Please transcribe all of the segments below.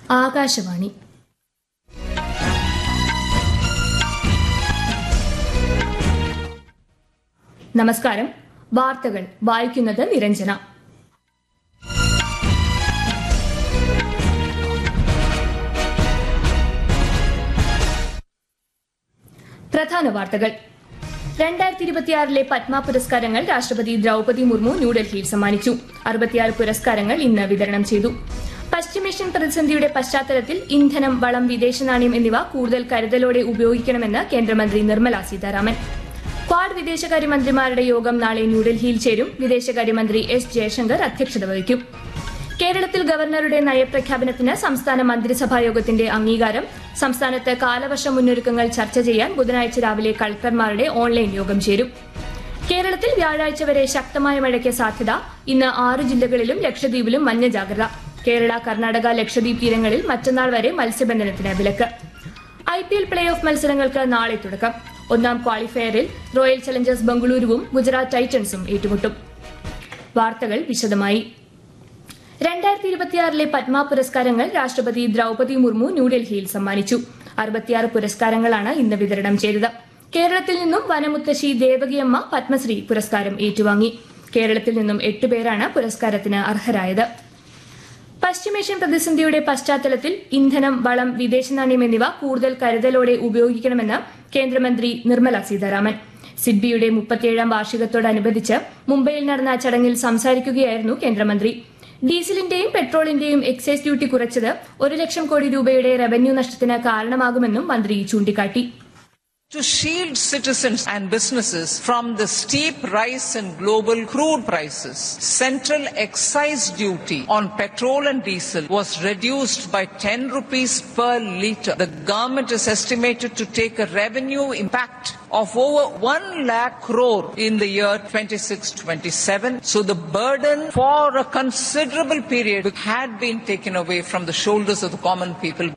ആകാശവാണി നമസ്കാരം വാർത്തകൾ വായിക്കുന്നത് നിരഞ്ജന പ്രധാന വാർത്തകൾ രണ്ടായിരത്തി ഇരുപത്തിയാറിലെ പത്മ പുരസ്കാരങ്ങൾ രാഷ്ട്രപതി ദ്രൌപതി മുർമു ന്യൂഡൽഹിയിൽ സമ്മാനിച്ചു അറുപത്തിയാറ് പുരസ്കാരങ്ങൾ ഇന്ന് വിതരണം ചെയ്തു പശ്ചിമേഷ്യൻ പ്രതിസന്ധിയുടെ പശ്ചാത്തലത്തിൽ ഇന്ധനം വളം വിദേശ നാണ്യം എന്നിവ കൂടുതൽ കരുതലോടെ ഉപയോഗിക്കണമെന്ന് കേന്ദ്രമന്ത്രി നിർമ്മല സീതാരാമൻ ക്വാഡ് വിദേശകാര്യമന്ത്രിമാരുടെ യോഗം നാളെ ന്യൂഡൽഹിയിൽ ചേരും വിദേശകാര്യമന്ത്രി എസ് ജയശങ്കർ അധ്യക്ഷത വഹിക്കും കേരളത്തിൽ ഗവർണറുടെ നയപ്രഖ്യാപനത്തിന് സംസ്ഥാന മന്ത്രിസഭാ യോഗത്തിന്റെ അംഗീകാരം സംസ്ഥാനത്ത് കാലവർഷ മുന്നൊരുക്കങ്ങൾ ചർച്ച ചെയ്യാൻ ബുധനാഴ്ച രാവിലെ കളക്ടർമാരുടെ ഓൺലൈൻ യോഗം ചേരും കേരളത്തിൽ വ്യാഴാഴ്ച വരെ ശക്തമായ മഴയ്ക്ക് സാധ്യത ഇന്ന് ആറ് ജില്ലകളിലും ലക്ഷദ്വീപിലും മഞ്ഞ ജാഗ്രത കേരള കർണാടക ലക്ഷദ്വീപ് തീരങ്ങളിൽ മറ്റന്നാൾ വരെ മത്സ്യബന്ധനത്തിന് വിലക്ക് I P L play off മത്സരങ്ങൾക്ക് നാളെ തുടക്കം ഒന്നാം ക്വാളിഫയറിൽ റോയൽ ചലഞ്ചേഴ്സ് ബംഗളൂരുവും ഗുജറാത്ത് ടൈറ്റൻസും ഏറ്റുമുട്ടും വാർത്തകൾ വിശദമായി രണ്ടായിരത്തി ഇരുപത്തിയാറിലെ പത്മ പുരസ്കാരങ്ങൾ രാഷ്ട്രപതി ദ്രൌപതി മുർമു ന്യൂഡൽഹിയിൽ സമ്മാനിച്ചു അറുപത്തിയാറ് പുരസ്കാരങ്ങളാണ് ഇന്ന് വിതരണം ചെയ്തത് കേരളത്തിൽ നിന്നും വനമുത്തശ്ശി ദേവകിയമ്മ പത്മശ്രീ പുരസ്കാരം ഏറ്റുവാങ്ങി കേരളത്തിൽ നിന്നും എട്ടുപേരാണ് പുരസ്കാരത്തിന് അർഹരായത് പശ്ചിമേഷ്യൻ പ്രതിസന്ധിയുടെ പശ്ചാത്തലത്തിൽ ഇന്ധനം വളം വിദേശ നാണ്യം എന്നിവ കൂടുതൽ കരുതലോടെ ഉപയോഗിക്കണമെന്ന് കേന്ദ്രമന്ത്രി നിർമ്മല സീതാരാമൻ സിഡ്ബിയുടെ മുപ്പത്തിയേഴാം വാർഷികത്തോടനുബന്ധിച്ച് മുംബൈയിൽ നടന്ന ചടങ്ങിൽ സംസാരിക്കുകയായിരുന്നു കേന്ദ്രമന്ത്രി ഡീസലിന്റെയും പെട്രോളിന്റെയും എക്സൈസ് ഡ്യൂട്ടി കുറച്ചത് ഒരു ലക്ഷം കോടി രൂപയുടെ റവന്യൂ നഷ്ടത്തിന് കാരണമാകുമെന്നും മന്ത്രി ചൂണ്ടിക്കാട്ടി to shield citizens and businesses from the steep rise in global crude prices. Central excise duty on petrol and diesel was reduced by 10 rupees per litre. The government is estimated to take a revenue impact of over 1 lakh crore in the year 26-27. So the burden for a considerable period had been taken away from the shoulders of the common people.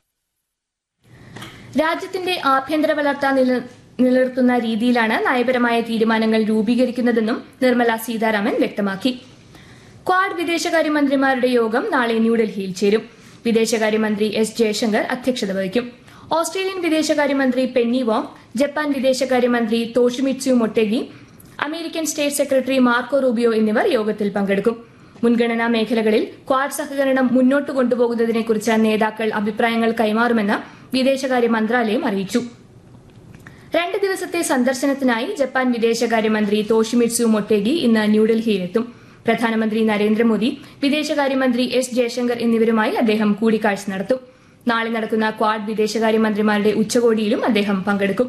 രാജ്യത്തിന്റെ ആഭ്യന്തര വളർച്ച നില- നിലനിർത്തുന്ന രീതിയിലാണ് നയപരമായ തീരുമാനങ്ങൾ രൂപീകരിക്കുന്നതെന്നും നിർമ്മല സീതാരാമൻ വ്യക്തമാക്കി quad വിദേശകാര്യമന്ത്രിമാരുടെ യോഗം നാളെ ന്യൂഡൽഹിയിൽ ചേരും വിദേശകാര്യമന്ത്രി എസ് ജയശങ്കർ അധ്യക്ഷത വഹിക്കും ഓസ്ട്രേലിയൻ വിദേശകാര്യമന്ത്രി പെന്നി വോങ് ജപ്പാൻ വിദേശകാര്യമന്ത്രി Toshimitsu Motegi American state secretary Marco Rubio എന്നിവർ യോഗത്തിൽ പങ്കെടുക്കും മുൻഗണനാ മേഖലകളിൽ ക്വാഡ് സഹകരണം മുന്നോട്ട് കൊണ്ടുപോകുന്നതിനെക്കുറിച്ച് നേതാക്കൾ അഭിപ്രായങ്ങൾ കൈമാറുമെന്ന് വിദേശകാര്യ മന്ത്രാലയം അറിയിച്ചു രണ്ട് ദിവസത്തെ സന്ദർശനത്തിനായി ജപ്പാൻ വിദേശകാര്യമന്ത്രി തോഷിമിറ്റ്സു മൊട്ടേഗി ഇന്ന് ന്യൂഡൽഹിയിലെത്തും പ്രധാനമന്ത്രി നരേന്ദ്രമോദി വിദേശകാര്യമന്ത്രി എസ് ജയശങ്കർ എന്നിവരുമായി അദ്ദേഹം കൂടിക്കാഴ്ച നടത്തും നാളെ നടക്കുന്ന ക്വാഡ് വിദേശകാര്യമന്ത്രിമാരുടെ ഉച്ചകോടിയിലും അദ്ദേഹം പങ്കെടുക്കും